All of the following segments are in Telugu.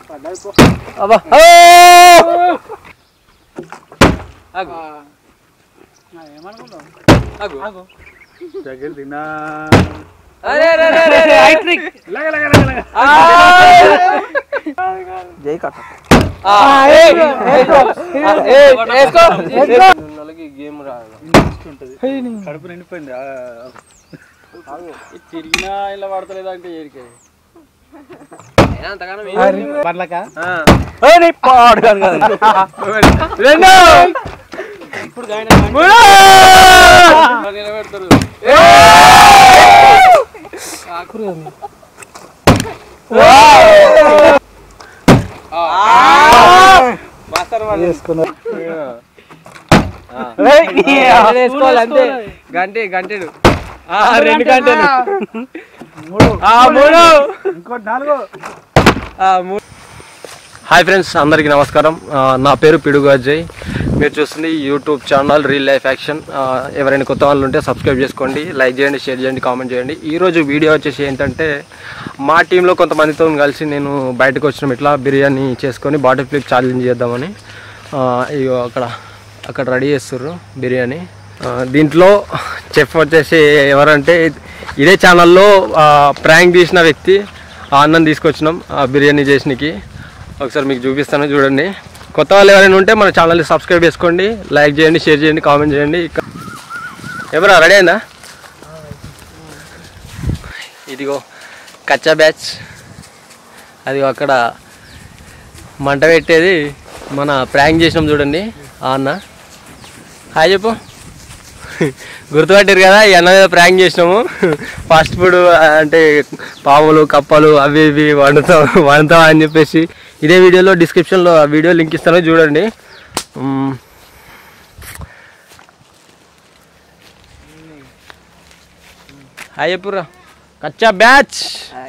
అబ్బా ఆగు ఆగు ఆగు దగ్గర తిన్నా అరే అరే అరే అరే, అరే హ్యాట్రిక్ లగ లగ లగ లగ జై కట్ట ఆ, ఏయ్, వేసుకో. ఆ, ఏయ్, వేసుకో. వాళ్ళకి గేమ్ రాదు ఇంట్రెస్ట్ ఉంటది కడుపు నిండిపోయింది ఆ, ఇది తిరిగినా ఇలా పడతలేదు అంటే ఏరికే అంతగానో పర్లక ఆ. పాడు కాదు కదా రెండు ఇప్పుడు మూడు నిలబెడతారు చేసుకున్నారు వేసుకోవాలి అంతే గంటే గంటెడు ఆ, రెండు గంటలు ఆ, మూడు ఇంకోటి నాలుగు ఆ, మూడు హాయ్ ఫ్రెండ్స్ అందరికీ నమస్కారం ఆ, నా పేరు పిడుగు అజయ్ మీరు చూస్తుంది YouTube channel reel life action ఆ, ఎవరైనా కొత్త వాళ్ళు ఉంటే సబ్స్క్రైబ్ చేసుకోండి లైక్ చేయండి షేర్ చేయండి కామెంట్ చేయండి ఈరోజు వీడియో వచ్చేసి ఏంటంటే మా టీంలో కొంతమందితో కలిసి నేను బయటకు వచ్చిన ఇట్లా బిర్యానీ చేసుకొని బాటిల్ ఫ్లిప్ ఛాలెంజ్ చేద్దామని ఆ, ఇగో అక్కడ అక్కడ రెడీ చేస్తుర్రు బిర్యానీ ఆ, దీంట్లో చెఫ్ వచ్చేసి ఎవరంటే ఇదే ఛానల్లో ప్రాంక్ తీసిన వ్యక్తి ఆ అన్నం తీసుకొచ్చినాం ఆ బిర్యానీ చేసినకి ఒకసారి మీకు చూపిస్తాను చూడండి కొత్త వాళ్ళు ఎవరైనా ఉంటే మన ఛానల్ని సబ్స్క్రైబ్ చేసుకోండి లైక్ చేయండి షేర్ చేయండి కామెంట్ చేయండి ఇక- ఎవరా రెడీ అయిందా ఇదిగో కచ్చా బ్యాచ్ అదిగో అక్కడ మంట పెట్టేది మన ప్రాంక్ చేసినాం చూడండి ఆ అన్న హాయ్ చెప్పు గుర్తుపట్టారు కదా ఈ అన్న మీద ప్రాంక్ చేసినాము ఫాస్ట్ ఫుడ్ అంటే పాములు కప్పలు అవి ఇవి వండుతాం వండుతాం అని చెప్పేసి ఇదే వీడియోలో డిస్క్రిప్షన్లో ఆ వీడియో లింక్ ఇస్తాను చూడండి మ్మ్. హాయ్ చెప్పురా కచ్చా బ్యాచ్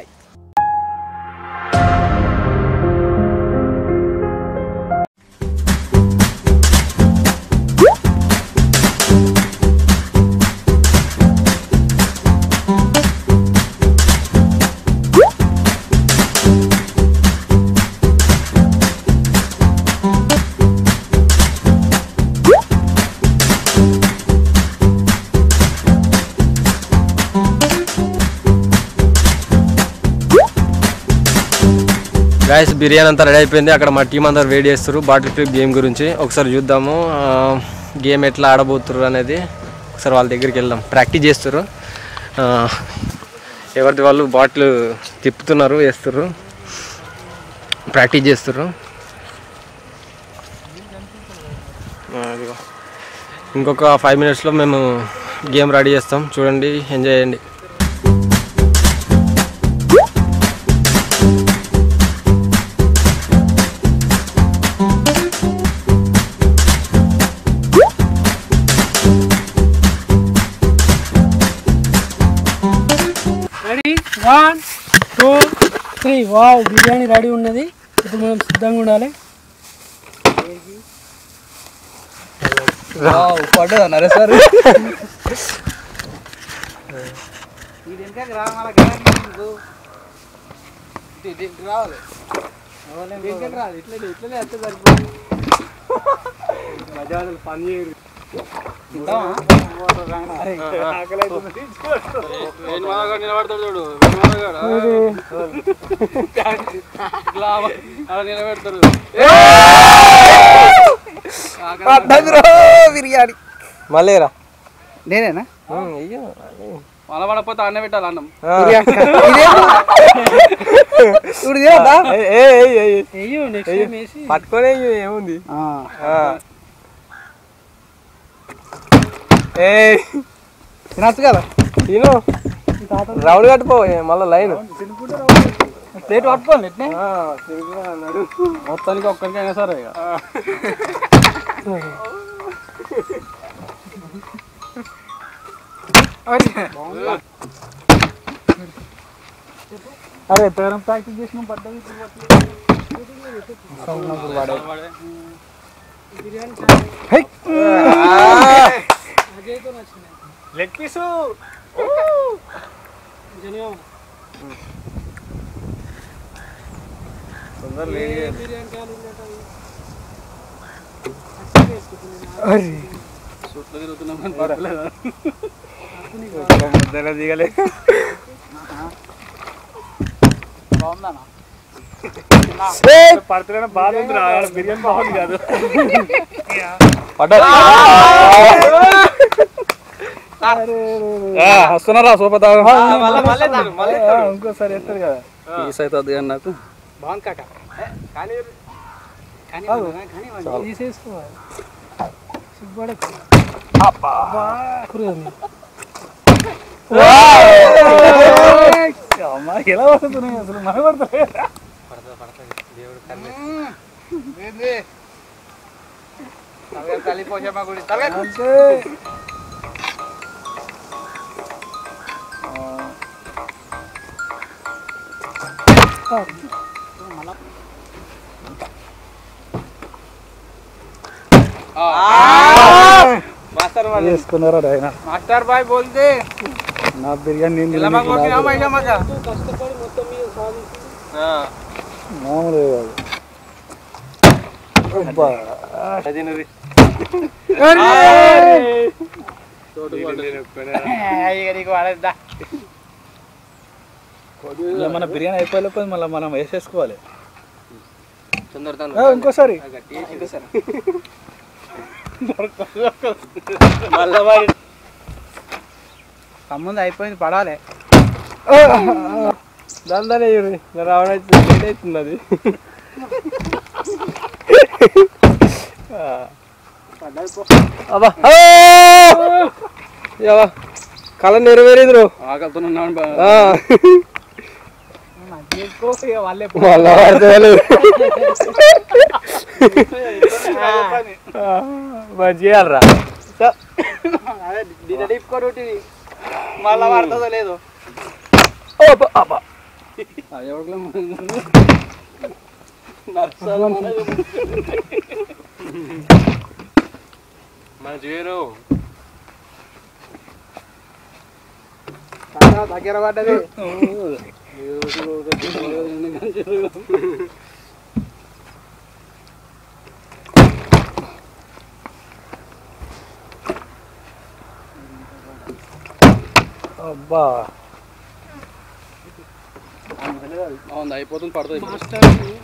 గాయస్ బిర్యానీ అంతా రెడీ అయిపోయింది అక్కడ మా టీం అందరు వెయిట్ చేస్తారు బాటిల్ ఫ్లిప్ గేమ్ గురించి ఒకసారి చూద్దాము గేమ్ ఎట్లా ఆడబోతున్నారు అనేది ఒకసారి వాళ్ళ దగ్గరికి వెళ్దాం ప్రాక్టీస్ చేస్తారు ఆ, ఎవరిది వాళ్ళు బాటిల్ తిప్పుతున్నారు వేస్తారు ప్రాక్టీస్ చేస్తారు ఆ, ఇదిగో. ఇంకొక ఫైవ్ మినిట్స్లో మేము గేమ్ రెడీ చేస్తాం చూడండి ఎంజాయ్ చేయండి ready one two three wow biryani ready ఉన్నది ఇప్పుడు మనం సిద్ధంగా ఉండాలి పడ్డదా నరేశ్వర్ నిలబడతాడు చూడు నిలబెడతారు బిర్యానీ మళ్ళీ రా నేనేనా మళ్ళా పడకపోతే అన్న పెట్టాలి అన్నం ఇప్పుడు తినద్దా అయ్యో నెక్స్ట్ టైం వేసి పట్టుకొని ఏముంది ఏ తినచ్చు కదా తిను రౌండ్ కట్టుకో మళ్ళీ లైన్ ప్లేట్ పట్టుకోండి ఎట్నే మొత్తానికి ఒక్కరికైనా సరే ఇక అరే పేరం ప్రాక్టీస్ చేసిన పడ్డది లెగ్ పీసు బిర్యానీ కాయలు ఉండేటవి ముద్దగా దిగలే బాగుందన్నా పడుతున్న బాధ ఉంది రా బిర్యానీ బాగుంది కాదు వస్తున్నారా సూపర్ తాగు ఇంకోసారి ఎత్తారు కదా పీస్ అవుతుంది కానీ నాకు బాగుంది కాక కానీ తీసేసుకోవాలి సిగ్గుపడకు. అమ్మా ఎలా పడుతున్నాయి అసలు మన పడతాయి కలిపోషమ్మ గుడి అంతే వేసుకున్నారా ఆయన మాస్టర్ బాయ్ బోల్తే నా బిర్యానీ నేను ఇలా మాకు తిననీకి రాదు. పైసా మాకా కష్టపడి మొత్తం మీద సాధించి మామూలు కాదు అబ్బా నీకు వాడద్దా ఇలా మన బిర్యానీ అయిపోయలేకపోతే మళ్ళీ మనం వేసేసుకోవాలి ఆ, ఇంకోసారి తమ్ముంది అయిపోయింది పడాలి దాని రావడం లేట్ అవుతుంది అది అబ్బా యవ్వ, కళ నెరవేరింది రో ఆకలితున్నాను చేసుకో ఇక వాళ్ళే మళ్ళా పడతలేదు మంచి చేయాలరా డిప్పుకోటి మళ్ళా పడుతుందో లేదో మన చేయరు దగ్గర పడ్డది అబ్బా అయిపోతుంది పడుతుంది మాస్టర్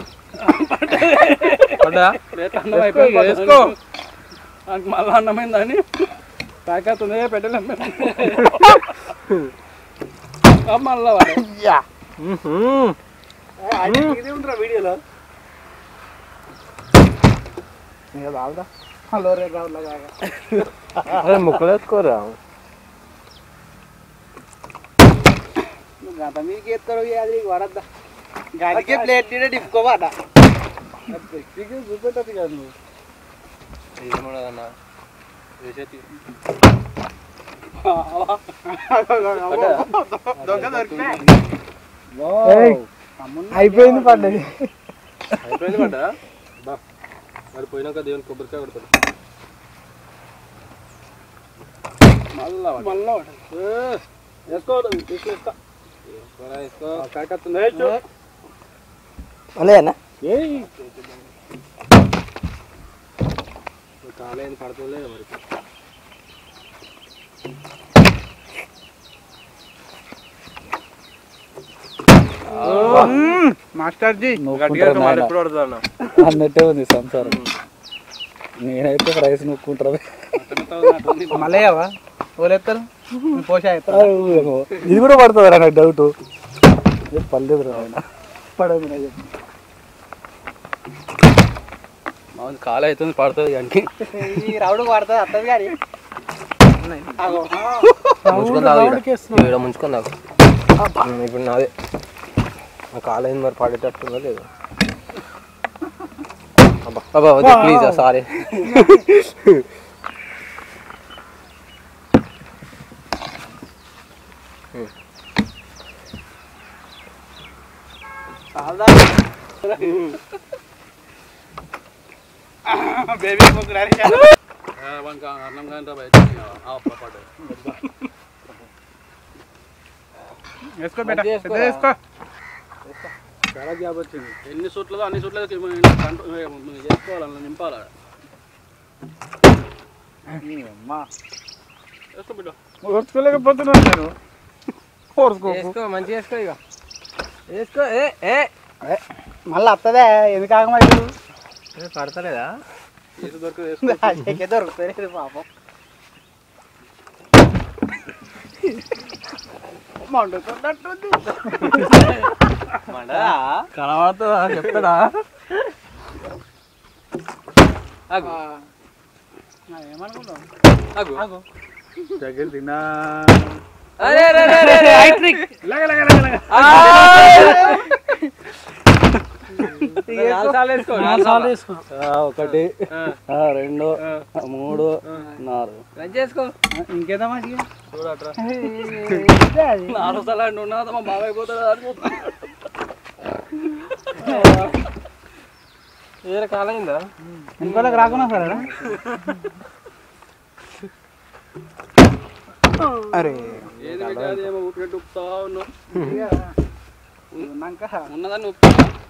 పడ్డా అన్నం అయిపోయింది వేసుకో నాకు మళ్ళీ అన్నమైందని ప్యాక్ అవుతుంది పెట్టలేం మళ్ళా ఇది ఉందిరా వీడియోలో హలో రే రావులా అరే ముక్కలు వేసుకోరా గంట మీకు ఎత్తారు అది వడద్దా గడికే ప్లేట్ నీడే డిప్పుకోవాట చూపెట్టదు కదా నువ్వు ఏమన్నా దొంగ దొరికినా అయిపోయింది పడ్డది అయిపోయింది పడ్డా బా మరి పోయినాక దేవుని కొబ్బరికాయ కొడతాడు మళ్ళా మళ్ళా వేసుకో తీసుకొస్తా వేసుకోరా, వేసుకో కాకత్తుంది అలేనా కాలేదు పడుతుందో మరి మాస్టర్ జీ గట్టిగా మళ్ళీ ఎప్పుడు పడుతుందన్న అన్నట్టే ఉంది సంసారం నేనైతే రైస్ నొక్కుంటారు మళ్ళయ్యవా ఓలేస్తారు పోషా ఇది కూడా పడుతుంది నాకు డౌట్ పర్లేదు రా ఆయన పడదు నాకు కాలు అవుతుంది పడుతుంది కానీ ఈ రౌడు పడుతుంది అత్తది కానీ ముంచుకొని తాగు ఈడ. ఈడ ముంచుకొని తాగు ఉమ్, ఇప్పుడు నాదే నా కాలేదు మరి పడేటట్టుందో లేదు అబ్బా అబ్బా వద్దు ప్లీజ్ సారీ బేబీ ముగ్గురు అన్నం కానీ బయట వేసుకో బేటా పెద్ద వేసుకో చాలా గ్యాప్ వచ్చింది ఎన్ని సూట్లదో అన్ని సూట్ల చేసుకోవాలి అలా నింపాలి అమ్మా వేసుకో బిడ్డ ఓర్చుకోలేకపోతున్నాను నేను ఓర్చుకో వేసుకో మంచిగా వేసుకో ఇక వేసుకో ఏ ఏ మళ్ళీ వస్తుందే ఎందుకు ఆగమైతే పడతలేదా ఏసు దొరకదు వేసుకో దొరుకుతుంది పాపం మండుతున్నట్టుంది కనబడుతుందా చెప్తాడా ఆగు ఏమనుకున్నావు ఆగు దగ్గర తిన్నా అరే అరే అరే అరే హ్యాట్రిక్ నాలుగు సార్లు వేసుకో నాలుగు సార్లు వేసుకో ఒకటి ఆ, రెండు ఆ, మూడు నాలుగు మంచిగా వేసుకో ఇంకేదా మంచిగా చూడట్రా నాలుగు సార్లు అంటే ఉన్నదా మా బాబాయ్ పోతాడు అని చూస్తున్నా. వేరే కాలైందా ఇంకోళ్ళకి రాకున్నా సరే అరే ఏది పెట్టాలి ఏమో ఊపినట్టు ఉప్పుతా ఉన్నావు ఉన్నాక ఉన్నదాన్ని ఉప్పుతా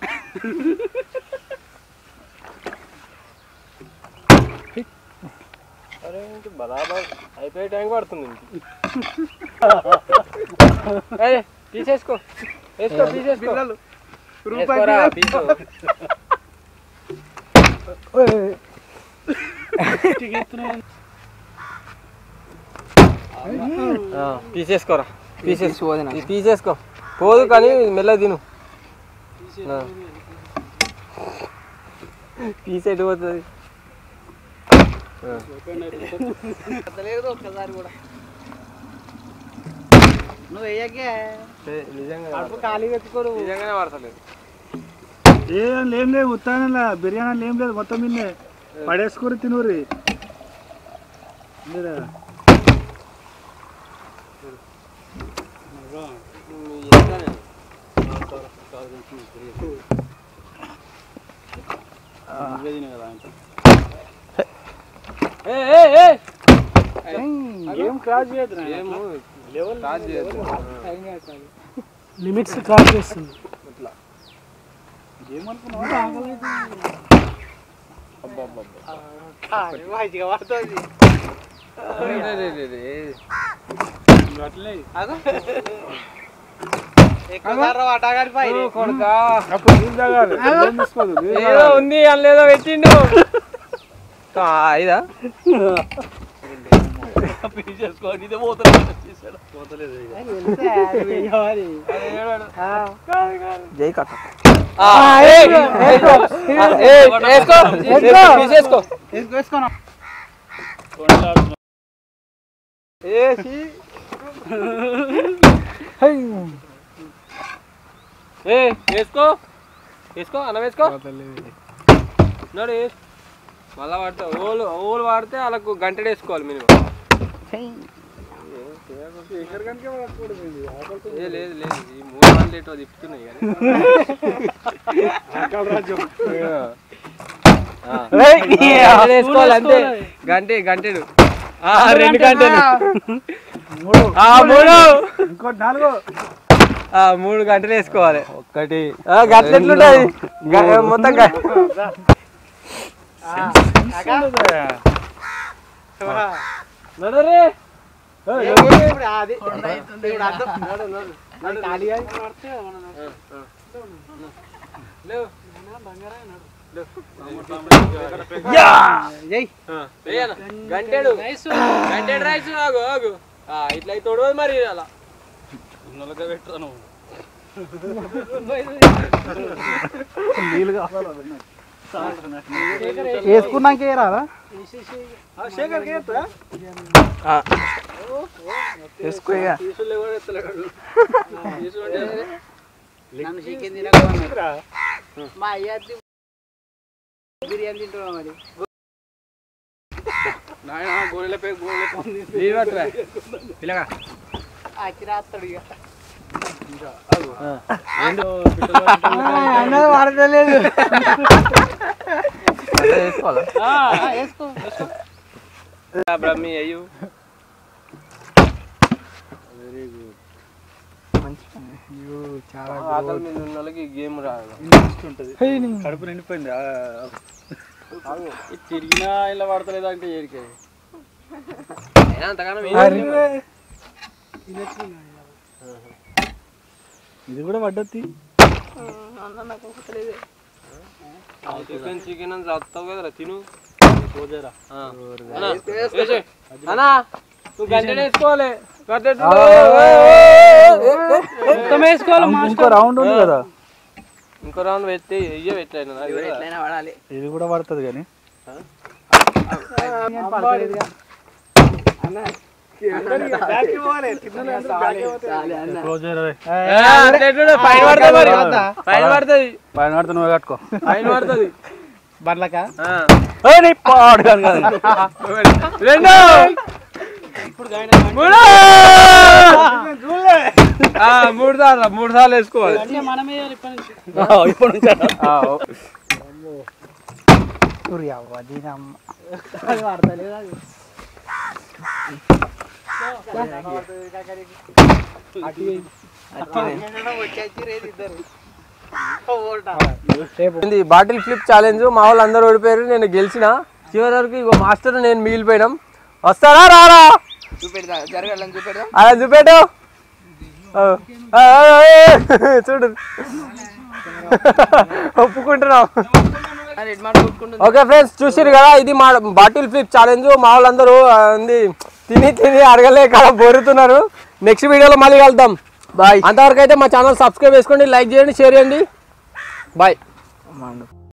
అరే ఇంక బరాబర్ అయిపోయే టైం పడుతుంది ఇంక. అరే తీసేసుకో వేసుకో తీసేసుకో వేసుకోరా, పీసు. ఆ, తీసేసుకోరా తీసేసుకో ఇది తీసేసుకో పోదు కానీ మెల్ల తిను ఆ. పీస్ ఎటు పోతుంది ఒక్కసారి కూడా నువ్వు వేయకే ఏ, నిజంగా అప్పుడు ఖాళీ పెట్టుకోరు నిజంగానే పడతలేదు ఏం లేం లేదు ఉత్తానంలా బిర్యానీ ఏం లేదు మొత్తం నిన్నే పడేసుకొని తినూరి లేదా నువ్వే తినే కదా అంటే ఏ, ఏ, ఏ. గేమ్ క్రాస్ చేయదు ఏమో, స్టార్ట్ చేయొద్దు. లిమిట్స్ క్రాస్ చేస్తుంది గేమ్ అనుకున్నావా మంచిగా పడుతుంది రే, రే, రే, రే. ఓ, కొడుకా. అప్పుడు నీళ్ళు తాగాలి ఏం తీసుకోదు నీళ్ళు ఏదో ఉంది అందులో పెట్టిండు ఆ, ఇదా చేసుకోవాలి ఇదే పోతుంది తీసాడు పోతలేదు జై కట్ట వేసుకో తీసేసుకో వేసుకున్నా వేసి ఏ వేసుకో వేసుకో అన్నం వేసుకో నడు వేసు. మళ్ళా వాడతా ఓలు ఓలు వాడితే వాళ్ళకు గంటడు వేసుకోవాలి మినిమం ఏ లేదు లేదు ఈ మూడు వందలు ఏటో తిప్పుతున్నాయి కానీ గంటెడు వేసుకోవాలి అంతే గంటే గంటెడు ఆ, రెండు గంటలు ఆ, మూడు ఇంకోటి నాలుగు ఆ, మూడు గంటలు వేసుకోవాలి ఒకటి ఆ, గంటలు ఎట్లుంటది గ- మొత్తం గ- నడురే. లేవు. ఆ, వేయనా? గంటెడు గంటెడు రైస్ ఆగు ఆగు ఆ, ఇట్లా అయితే తొడవదు మరి అలా నల్లగా పెట్టుతాను నీళ్ళు కావాలి వేసుకున్నాకే రాదా శేఖర్ వేసుకో తీసులే కూడా ఎత్తలేడు తీసులు అంటే మా అయ్య బిర్యానీ తింటున్నా మరి నాయన గోనెలపై గోనెల పొంది నీళ్ళు పట్టురా. పిల్లగా అచ్చిరాస్తాడు ఇక వాడతలేదు వేసుకోవాలా వేసుకో బ్రహ్మి అయ్యు చాలా ఆకలి మీద ఉన్న వాళ్ళకి గేమ్ రాదు ఇంట్రెస్ట్ ఉంటుంది కడుపు నిండిపోయింది ఆ, ఇది తిరిగినా ఇలా పడతలేదు అంటే ఏరికే ఇది కూడా పడ్డది చికెన్ చికెన్ అని చస్తావు కదరా తిను ఆ. అన్నా, వేసేయ్. అన్నా నువ్వు గంటనే వేసుకోవాలి గంటె మొత్తం వేసుకోవాలి ఇంకో రౌండ్ ఉంది కదా ఇంకో రౌండ్ పెట్టి ఇయ్య పెట్టలేను ఇది కూడా పడుతుంది కానీ క్లోజ్ ఫైన్ పడుతుంది మరి ఫైన్ పడుతుంది పైన పడితే నువ్వు కట్టుకో ఫైన్ పడుతుంది బండ్లకా ఏయ్, నీ పాడు కాదు కాదు. రెండు మూడు ఆ, మూడు సార్లు మూడు సార్లు వేసుకోవాలి మనమే ఇప్పటి నుంచి ఆ, ఇప్పుడు నుంచి అన్న. ఆ, ఓ. అది వాడతలేదు అది ఇది బాటిల్ ఫ్లిప్ ఛాలెంజ్ మా వాళ్ళు అందరూ ఓడిపోయారు నేను గెలిచిన చివరి వరకు ఇగో మాస్టర్ నేను మిగిలిపోయినాం వస్తారా రారా అలా చూపెట్టు ఆ, ఆ, ఆ, ఆ, చూడు ఒప్పుకుంటున్నాం ఓకే ఫ్రెండ్స్ చూసారు కదా ఇది మా బాటిల్ ఫ్లిప్ ఛాలెంజ్ మా వాళ్ళందరూ ఆ, ఉంది తిని తిని అడగలేక బోరుతున్నారు నెక్స్ట్ వీడియోలో మళ్ళీ కలుద్దాం బాయ్ అంతవరకు అయితే మా ఛానల్ సబ్స్క్రైబ్ చేసుకోండి లైక్ చేయండి షేర్ చేయండి బాయ్